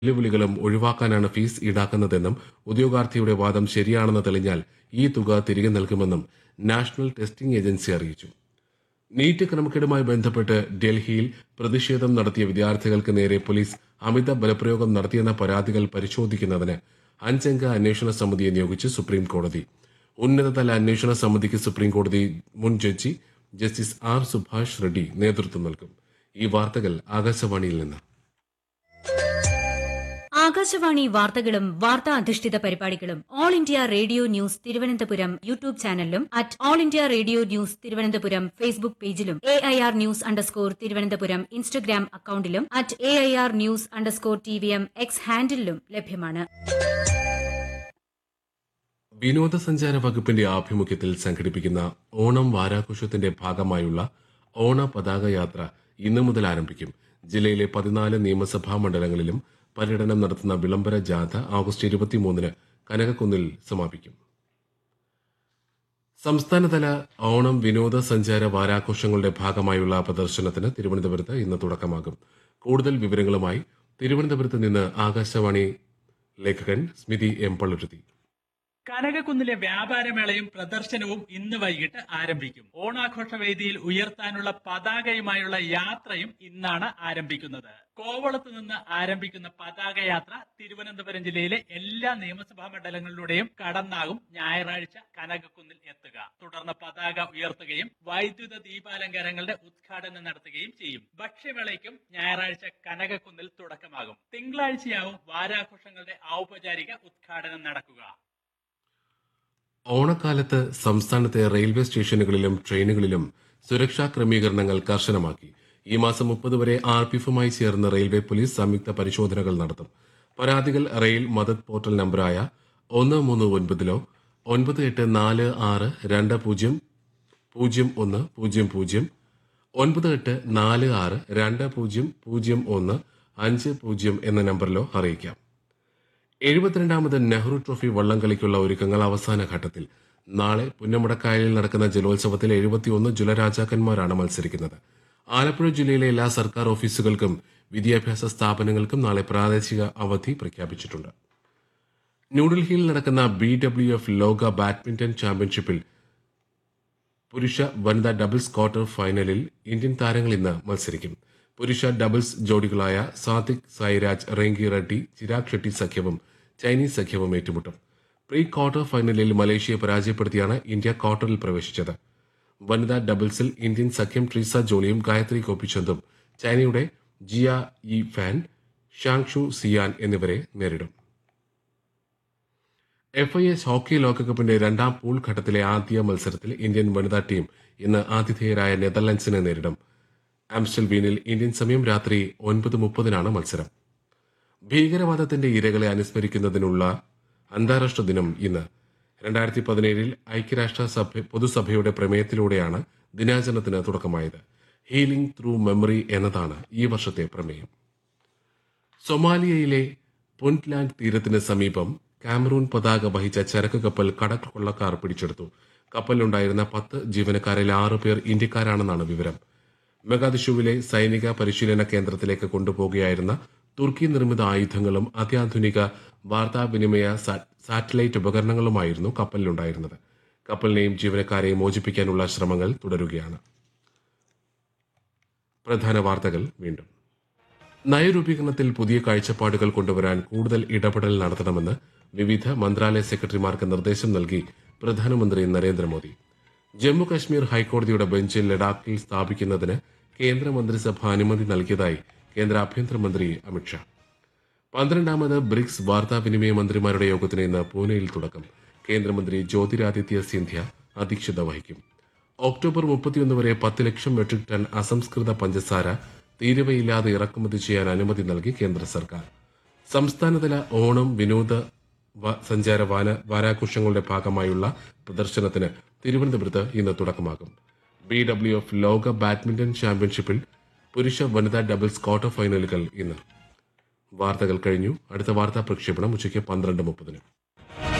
വെല്ലുവിളികളും ഒഴിവാക്കാനാണ് ഫീസ് ഈടാക്കുന്നതെന്നും ഉദ്യോഗാർത്ഥിയുടെ വാദം ശരിയാണെന്ന് തെളിഞ്ഞാൽ ഈ തുക തിരികെ നൽകുമെന്നും നാഷണൽ ടെസ്റ്റിംഗ് ഏജൻസി അറിയിച്ചു നീറ്റ് ക്രമക്കേടുമായി ബന്ധപ്പെട്ട് ഡൽഹിയിൽ പ്രതിഷേധം നടത്തിയ വിദ്യാർത്ഥികൾക്ക് നേരെ പോലീസ് അമിത ബലപ്രയോഗം നടത്തിയെന്ന പരാതികൾ പരിശോധിക്കുന്നതിന് അഞ്ചംഗ അന്വേഷണ സമിതിയെ നിയോഗിച്ച് സുപ്രീം കോടതി ഉന്നതതല അന്വേഷണ സമിതിക്ക് സുപ്രീം കോടതി മുൻ judge justice R Subhash Reddy നേതൃത്വം നൽകും ഈ വാർത്തകൾ ആകാശവാണിയിൽ നിന്ന് ആകാശവാണി വാർത്തകളും വാർത്താ അധിഷ്ഠിത പരിപാടികളും All India Radio news Thiruvananthapuram YouTube ചാനലിലും at All India Radio news Thiruvananthapuram Facebook പേജിലും A I R news underscore Thiruvananthapuram Instagram അക്കൌണ്ടിലും at A I R news underscore T V M X ഹാൻഡിലും ലഭ്യമാണ് വിനോദസഞ്ചാര വകുപ്പിന്റെ ആഭിമുഖ്യത്തിൽ സംഘടിപ്പിക്കുന്ന ഓണം വാരാഘോഷത്തിന്റെ ഭാഗമായുള്ള ഓണ പതാക യാത്ര ഇന്നു മുതൽ ആരംഭിക്കും ജില്ലയിലെ പതിനാല് നിയമസഭാ മണ്ഡലങ്ങളിലും പര്യടനം നടത്തുന്ന വിളംബര ജാഥ ആഗസ്റ്റ് ഇരുപത്തിമൂന്നിന് കനകക്കുന്നിൽ സമാപിക്കും സംസ്ഥാനതല ഓണം വിനോദസഞ്ചാര വാരാഘോഷങ്ങളുടെ ഭാഗമായുള്ള പ്രദർശനത്തിന് തിരുവനന്തപുരത്ത് ഇന്ന് തുടക്കമാകും കൂടുതൽ വിവരങ്ങളുമായി തിരുവനന്തപുരത്ത് നിന്ന് ആകാശവാണി ലേഖകൻ സ്മിതി എം പള്ളുരുത്തി കനകക്കുന്നിലെ വ്യാപാരമേളയും പ്രദർശനവും ഇന്ന് വൈകിട്ട് ആരംഭിക്കും ഓണാഘോഷ വേദിയിൽ ഉയർത്താനുള്ള പതാകയുമായുള്ള യാത്രയും ഇന്നാണ് ആരംഭിക്കുന്നത് കോവളത്ത് നിന്ന് ആരംഭിക്കുന്ന പതാക യാത്ര തിരുവനന്തപുരം ജില്ലയിലെ എല്ലാ നിയമസഭാ മണ്ഡലങ്ങളിലൂടെയും കടന്നാകും ഞായറാഴ്ച കനകക്കുന്നിൽ എത്തുക തുടർന്ന് പതാക ഉയർത്തുകയും വൈദ്യുത ദീപാലങ്കാരങ്ങളുടെ ഉദ്ഘാടനം നടത്തുകയും ചെയ്യും ഭക്ഷ്യമേളയ്ക്കും ഞായറാഴ്ച കനകക്കുന്നിൽ തുടക്കമാകും തിങ്കളാഴ്ചയാവും വാരാഘോഷങ്ങളുടെ ഔപചാരിക ഉദ്ഘാടനം നടക്കുക ഓണക്കാലത്ത് സംസ്ഥാനത്തെ റെയിൽവേ സ്റ്റേഷനുകളിലും ട്രെയിനുകളിലും സുരക്ഷാ ക്രമീകരണങ്ങൾ കർശനമാക്കി ഈ മാസം മുപ്പത് വരെ ആർ പി എഫുമായി ചേർന്ന് റെയിൽവേ പോലീസ് സംയുക്ത പരിശോധനകൾ നടത്തും പരാതികൾ റെയിൽ മദത് പോർട്ടൽ നമ്പറായ ഒന്ന് മൂന്ന് ഒൻപതിലോ ഒൻപത് എട്ട് നാല് ആറ് രണ്ട് പൂജ്യം പൂജ്യം ഒന്ന് പൂജ്യം പൂജ്യം ഒൻപത് എട്ട് നാല് ആറ് രണ്ട് പൂജ്യം പൂജ്യം ഒന്ന് അഞ്ച് പൂജ്യം എന്ന നമ്പറിലോ അറിയിക്കാം എഴുപത്തിരണ്ടാമത് നെഹ്റു ട്രോഫി വള്ളംകളിക്കുള്ള ഒരുക്കങ്ങൾ അവസാന ഘട്ടത്തിൽ നാളെ പുന്നമടക്കായലിൽ നടക്കുന്ന ജലോത്സവത്തിൽ എഴുപത്തിയൊന്ന് ജലരാജാക്കന്മാരാണ് മത്സരിക്കുന്നത് ആലപ്പുഴ ജില്ലയിലെ എല്ലാ സർക്കാർ ഓഫീസുകൾക്കും വിദ്യാഭ്യാസ സ്ഥാപനങ്ങൾക്കും നാളെ പ്രാദേശിക അവധി പ്രഖ്യാപിച്ചിട്ടുണ്ട് ന്യൂഡൽഹിയിൽ നടക്കുന്ന ബി ഡബ്ല്യു എഫ് ലോക ബാഡ്മിന്റൺ ചാമ്പ്യൻഷിപ്പിൽ പുരുഷ വനിതാ ഡബിൾസ് ക്വാർട്ടർ ഫൈനലിൽ ഇന്ത്യൻ താരങ്ങൾ ഇന്ന് മത്സരിക്കും പുരുഷ ഡബിൾസ് ജോഡികളായ സാത്വിക് സായിരാജ് റെങ്കി റെഡ്ഡി ചിരാഗ് ഷെട്ടി സഖ്യവും ചൈനീസ് സഖ്യവും ഏറ്റുമുട്ടും പ്രീ ക്വാർട്ടർ ഫൈനലിൽ മലേഷ്യയെ പരാജയപ്പെടുത്തിയാണ് ഇന്ത്യ ക്വാർട്ടറിൽ പ്രവേശിച്ചത് വനിതാ ഡബിൾസിൽ ഇന്ത്യൻ സഖ്യം ട്രീസ ജോളിയും ഗായത്രി ഗോപിചന്ദും ചൈനയുടെ Jia Yi Fan Zhang Shu Xian എന്നിവരെ നേരിടും എഫ് ഐ എസ് ഹോക്കി ലോകകപ്പിന്റെ രണ്ടാം പൂൾ ഘട്ടത്തിലെ ആദ്യ മത്സരത്തിൽ ഇന്ത്യൻ വനിതാ ടീം ഇന്ന് ആതിഥേയരായ നെതർലൻഡ്സിനെ നേരിടും ആംസ്റ്റൽവീനിൽ ഇന്ത്യൻ സമയം രാത്രി ഒൻപത് മുപ്പതിനാണ് മത്സരം ഭീകരവാദത്തിന്റെ ഇരകളെ അനുസ്മരിക്കുന്നതിനുള്ള അന്താരാഷ്ട്ര ദിനം ഇന്ന് രണ്ടായിരത്തി പതിനേഴിൽ ഐക്യരാഷ്ട്ര സഭ പൊതുസഭയുടെ പ്രമേയത്തിലൂടെയാണ് ദിനാചരണത്തിന് തുടക്കമായത് ഹീലിംഗ് ത്രൂ മെമ്മറി എന്നതാണ് ഈ വർഷത്തെ പ്രമേയം സൊമാലിയയിലെ പുന്റ്ലാൻഡ് തീരത്തിന് സമീപം കാമറൂൺ പതാക വഹിച്ച ചരക്ക് കപ്പൽ കടൽ കൊള്ളക്കാർ പിടിച്ചെടുത്തു കപ്പലിലുണ്ടായിരുന്ന പത്ത് ജീവനക്കാരിൽ ആറ് പേർ ഇന്ത്യക്കാരാണെന്നാണ് വിവരം മെഗാദിഷുവിലെ സൈനിക പരിശീലന കേന്ദ്രത്തിലേക്ക് കൊണ്ടുപോകുകയായിരുന്ന തുർക്കി നിർമ്മിത ആയുധങ്ങളും അത്യാധുനിക വാർത്താവിനിമയ സാ- സാറ്റലൈറ്റ് ഉപകരണങ്ങളുമായിരുന്നു കപ്പലിലുണ്ടായിരുന്നത് കപ്പലിനെയും ജീവനക്കാരെയും മോചിപ്പിക്കാനുള്ള ശ്രമങ്ങൾ തുടരുകയാണ് പ്രധാന വാർത്തകൾ വീണ്ടും നയരൂപീകരണത്തിൽ പുതിയ കാഴ്ചപ്പാടുകൾ കൊണ്ടുവരാൻ കൂടുതൽ ഇടപെടൽ നടത്തണമെന്ന് വിവിധ മന്ത്രാലയ സെക്രട്ടറിമാർക്ക് നിർദ്ദേശം നൽകി പ്രധാനമന്ത്രി നരേന്ദ്രമോദി ജമ്മു കശ്മീർ ഹൈക്കോടതിയുടെ ബെഞ്ച് ലഡാക്കിൽ സ്ഥാപിക്കുന്നതിന് കേന്ദ്രമന്ത്രിസഭ അനുമതി നൽകിയതായി കേന്ദ്ര ആഭ്യന്തരമന്ത്രി അമിത്ഷാ പന്ത്രണ്ടാമത് ബ്രിക്സ് വാർത്താവിനിമയ മന്ത്രിമാരുടെ യോഗത്തിന് ഇന്ന് പൂനെയിൽ തുടക്കം കേന്ദ്രമന്ത്രി ജ്യോതിരാദിത്യ സിന്ധ്യ അധ്യക്ഷത വഹിക്കും ഒക്ടോബർ മുപ്പത്തിയൊന്ന് വരെ പത്ത് ലക്ഷം മെട്രിക് ടൺ അസംസ്കൃത പഞ്ചസാര തീരുവയില്ലാതെ ഇറക്കുമതി ചെയ്യാൻ അനുമതി നൽകി കേന്ദ്ര സർക്കാർ സംസ്ഥാനതല ഓണം വിനോദ വ- സഞ്ചാര വാന വാരാഘോഷങ്ങളുടെ ഭാഗമായുള്ള പ്രദർശനത്തിന് തിരുവനന്തപുരത്ത് ഇന്ന് തുടക്കമാകും ബി ഡബ്ല്യു എഫ് ലോക ബാഡ്മിന്റൺ ചാമ്പ്യൻഷിപ്പിൽ പുരുഷ വനിതാ ഡബിൾസ് ക്വാർട്ടർ ഫൈനലുകൾ ഇന്ന് വാർത്തകൾ കഴിഞ്ഞു അടുത്ത വാർത്താ പ്രക്ഷേപണം ഉച്ചയ്ക്ക് പന്ത്രണ്ട് മുപ്പതിന്